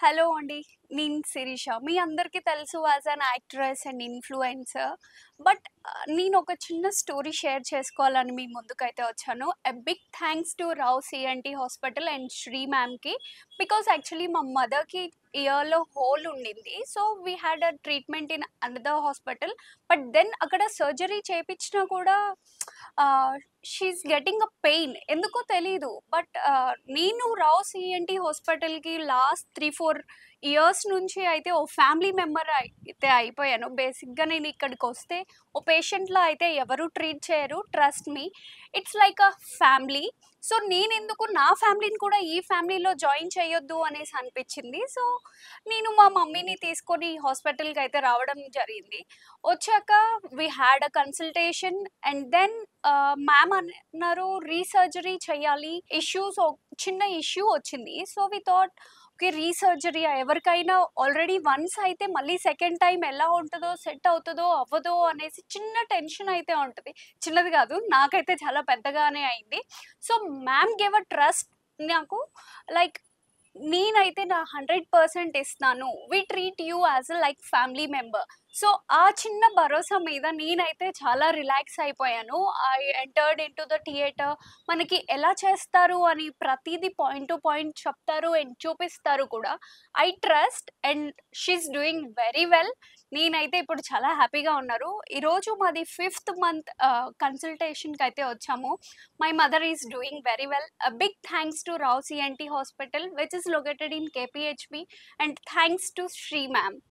Hello అండి. నేను శిరీష. మీ అందరికీ తెలుసు as an actress and influencer. But ah, నేనొక చిన్న స్టోరీ షేర్ చేసుకోవాలని మీ ముందుకైతే వచ్చాను. A big thanks to Rao CNT hospital and Sri మ్యామ్‌కి. బికాజ్ యాక్చువల్లీ మా మదర్‌కి ఇయర్‌లో హోల్ ఉండింది. So, we had a treatment in another hospital. But then అక్కడ సర్జరీ చేపిచ్చినా కూడా ah, she is getting a pain. ఎందుకో తెలీదు. బట్ ఆహ్, నేను రావ్ సీఎన్‌టీ హాస్పిటల్‌కి లాస్ట్ 3, 4 ఇయర్స్ నుంచి అయితే ఓ ఫ్యామిలీ మెంబర్ అయితే అయిపోయాను. బేసిక్‌గా నేను ఇక్కడికొస్తే ఓ పేషెంట్‌లా అయితే ఎవరు ట్రీట్ చేయరు. Trust me. It's like a family. So, నేనెందుకు నా ఫ్యామిలీని కూడా ఈ ఫ్యామిలీలో జాయిన్ చేయొద్దు అనేసి అనిపిచ్చింది. సో, నేను మా మమ్మీని తీసుకొని హాస్పిటల్‌కైతే రావడం జరిగింది. వచ్చాక we had a consultation and then ah, mam అన్నారు రీసర్జరీ చేయాలి. ఇష్యూస్ ఒ చిన్న ఇష్యూ వచ్చింది. సో, వి థాట్ ఓకే రీసర్జరీయా ఎవరికైనా ఆల్రెడీ వన్స్ అయితే మళ్ళీ సెకండ్ టైమ్ ఎలా ఉంటదో, సెట్ అవుతదో, అవ్వదో అనేసి చిన్న టెన్షన్ అయితే ఉంటది. చిన్నది కాదు. నాకైతే చాలా పెద్దగానే అయింది. So, mam gave a trust నాకు లైక్ నేనైతే నా 100% ఇస్తాను. We treat you as a like family member. So, ఆ చిన్న భరోసా మీద నేనైతే చాలా రిలాక్స్ అయిపోయాను. I entered into the theatre. మనకి ఎలా చేస్తారు అని ప్రతీది పాయింట్ టు పాయింట్ చెప్తారు అండ్ చూపిస్తారు కూడా. I trust and she is doing very well. నేనైతే ఇప్పుడు చాలా హ్యాపీగా ఉన్నారు. ఈరోజు మాది ఫిఫ్త్ మంత్ ఆహ్, కన్సల్టేషన్‌కైతే వచ్చాము. My mother is doing very well. A big thanks to Rao CNT hospital which is located in KPHB and thanks to Sri ma'am.